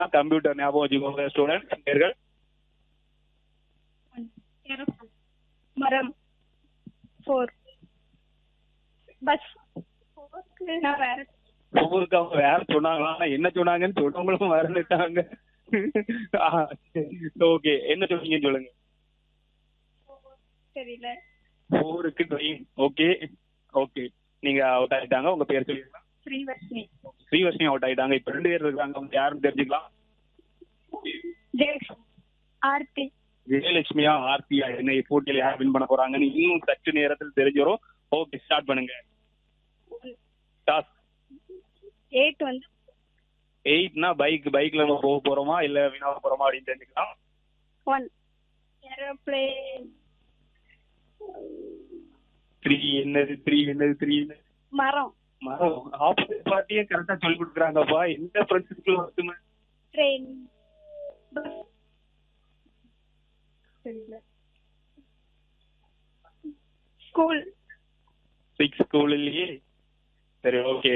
computer ஞாபகம் வச்சுக்கோங்க student பேர்கள் மரம் ஃபோர் பஸ் நான் வேற ஊருக்கு அவங்க வேற சொன்னாங்களா ஆனா என்ன சொன்னாங்கன்னு சொன்னவங்களும் மறந்துட்டாங்க ஓகே என்ன சொன்னீங்கன்னு சொல்லுங்க தெரியல ஊருக்கு ட்ரெயின் ஓகே ஓகே நீங்க அவுட் ஆயிட்டாங்க உங்க பேர் சொல்லிருக்கலாம் ஸ்ரீவர்ஷினி ஸ்ரீவர்ஷினி அவுட் ஆயிட்டாங்க இப்ப ரெண்டு பேர் இருக்காங்க அவங்க யாருன்னு தெரிஞ்சுக்கலாம் ஜெயலட்சுமி ஆர்த்தி விஜயலட்சுமியா ஆர்த்தியா என்ன போட்டியில யார் வின் பண்ண போறாங்கன்னு இன்னும் சற்று நேரத்தில் தெரிஞ்சிடும் ஓகே ஸ்டார்ட் பண்ணுங்க டாஸ்க் எயிட் வந்து எயிட்னா பைக் பைக்ல நம்ம போக போறோமா இல்ல வினாவ போறோமா அப்படின்னு தெரிஞ்சுக்கலாம் ஒன் ஏரோப்ளேன் த்ரீ என்னது த்ரீ என்னது த்ரீ மரம் மரம் ஆப்போசிட் பார்ட்டியே கரெக்டா சொல்லி கொடுக்குறாங்கப்பா எந்த ஃப்ரெண்ட்ஸுக்குள்ள ஒத்துமை ட்ரெயின் பஸ் தெரியல ஸ்கூல் சிக்ஸ் ஸ்கூல் இல்லையே சரி ஓகே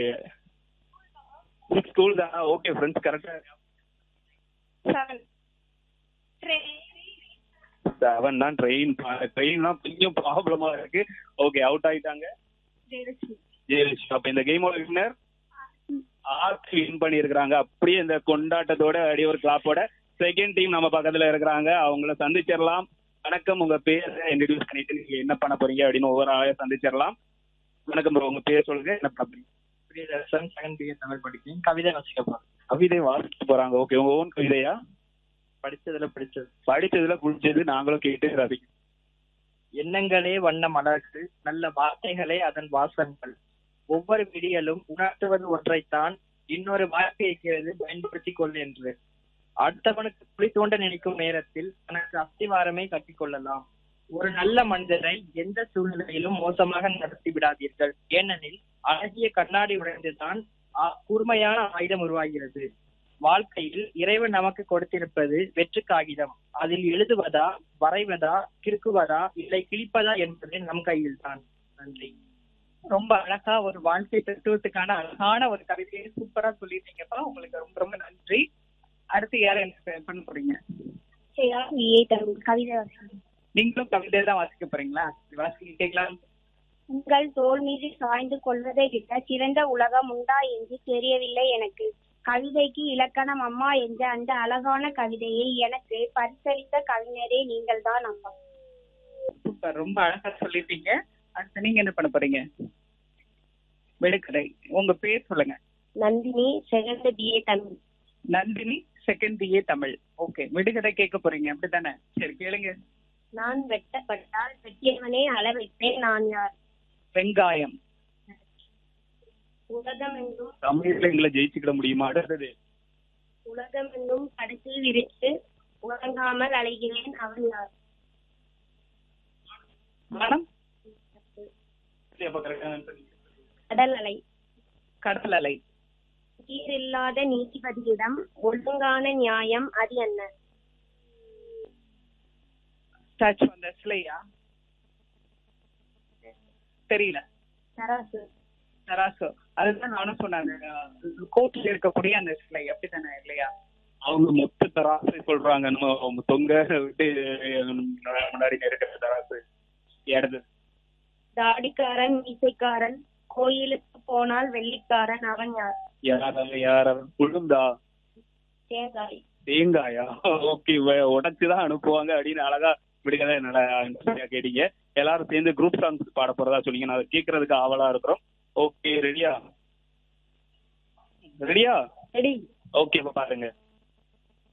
சிக்ஸ் ஸ்கூல் தானா ஓகே ஃப்ரெண்ட்ஸ் கரெக்டா செவன் ட்ரெயின் செவன் தான் ட்ரெயின் ட்ரெயின்லாம் கொஞ்சம் ப்ராப்ளமா இருக்கு ஓகே அவுட் ஆயிட்டாங்க ஜெயலட்சுமி ஜெயலட்சுமி அப்ப இந்த கேமோட வின்னர் ஆர்த்தி வின் பண்ணியிருக்கிறாங்க அப்படியே இந்த கொண்டாட்டத்தோட அப்படியே ஒரு கிளாப்போட செகண்ட் டீம் நம்ம பக்கத்துல இருக்கிறாங்க அவங்கள சந்திச்சிடலாம் வணக்கம் உங்க பேரை இன்ட்ரடியூஸ் பண்ணிட்டு நீங்க என்ன பண்ண போறீங்க அப்படின்னு ஒவ்வொரு ஆளைய சந்திச்சிடலாம் வணக்கம் bro உங்க பேர் சொல்லுங்க என்ன பண்ண போறீங்க பிரியதர்சன் செகண்ட் பிஏ தமிழ் படிக்கிறேன் கவிதை வாசிக்க போறேன் கவிதை வாசிக்க போறாங்க ஓகே உங்க ஓன் கவிதையா படிச்சதுல பிடிச்சது படிச்சதுல குடிச்சது நாங்களும் கேட்டு ரசிக்கிறோம் எண்ணங்களே வண்ண மலர்கள் நல்ல வார்த்தைகளே அதன் வாசங்கள் ஒவ்வொரு விடியலும் உணர்த்துவது ஒன்றைத்தான் இன்னொரு வார்த்தை இருக்கிறது பயன்படுத்திக் கொள் என்று அடுத்தவனுக்கு குழி தோண்ட நினைக்கும் நேரத்தில் தனக்கு அஸ்திவாரமே கட்டிக்கொள்ளலாம் ஒரு நல்ல மனிதரை எந்த சூழ்நிலையிலும் மோசமாக நடத்தி விடாதீர்கள் ஏனெனில் அழகிய கண்ணாடி உடைந்துதான் ஆ- கூர்மையான ஆயுதம் உருவாகிறது வாழ்க்கையில் இறைவன் நமக்கு கொடுத்திருப்பது வெற்று காகிதம் அதில் எழுதுவதா வரைவதா கிறுக்குவதா இல்லை கிழிப்பதா என்பது நம் கையில் தான் நன்றி ரொம்ப அழகா ஒரு வாழ்க்கை தத்துவத்துக்கான அழகான ஒரு கவிதையை சூப்பரா சொல்லிட்டீங்கப்பா உங்களுக்கு ரொம்ப ரொம்ப நன்றி அடுத்து யார என்ன பண்ண போறீங்க ஏ தமிழ் கவிதை வாசிக்கிறேன் நீங்களும் கவிதை தான் வாசிக்க போறீங்களா வாசிக்கிட்டீங்களா உங்கள் தோல் மீது சாய்ந்து கொள்வதை விட சிறந்த உலகம் உண்டா என்று தெரியவில்லை எனக்கு கவிதைக்கு இலக்கணம் அம்மா என்ற அந்த அழகான கவிதையை எனக்கு பரிசளித்த கவிஞரே நீங்கள் தான் அம்மா சூப்பர் ரொம்ப அழகா சொல்லிட்டீங்க அடுத்து நீங்க என்ன பண்ண போறீங்க வெடுக்கடை உங்க பேர் சொல்லுங்க Nandini second BA Tamil Nandini second BA Tamil okay விடுகதை கேட்க போறீங்க அப்படித்தானே சரி கேளுங்க நான் வெட்டப்பட்டால் வெட்டியவனே அளவைப்பேன் நான் யார் வெங்காயம் உலகம் என்றும் தமிழ்ல எங்களை ஜெயிச்சுக்கிட முடியுமா அடுத்தது உலகம் என்னும் கடைசி விரித்து உறங்காமல் அலைகிறேன் அவன் யார் மனம் கடல் அலை கடல் அலை சீரில்லாத நீதிபதியிடம் ஒழுங்கான நியாயம் அது என்ன ஸ்டாச்சு அந்த சிலையா தெரியல தராசு தராசு அதுதான் நானும் சொன்னாங்க கோர்ட்ல இருக்கக்கூடிய அந்த சிலை அப்படித்தானே இல்லையா அவங்க மொத்த தராசு சொல்றாங்க நம்ம தொங்க விட்டு முன்னாடி இருக்கிற தராசு இடது தாடிக்காரன் மீசைக்காரன் கோயிலுக்கு போனால் வெள்ளிக்காரன் அவன் யார் யாராவது யாராவது உளுந்தா தேங்காய் தேங்காயா ஓகே உடைச்சுதான் அனுப்புவாங்க அப்படின்னு அழகா விடுகதை நல்லா interesting-ஆ கேட்டீங்க எல்லாரும் சேர்ந்து குரூப் சாங்ஸ் பாட போறதா சொன்னீங்க நான் அதை கேட்கறதுக்கு ஆவலா இருக்கிறோம் ஓகே ரெடியா ரெடியா ரெடி ஓகே இப்ப பாருங்க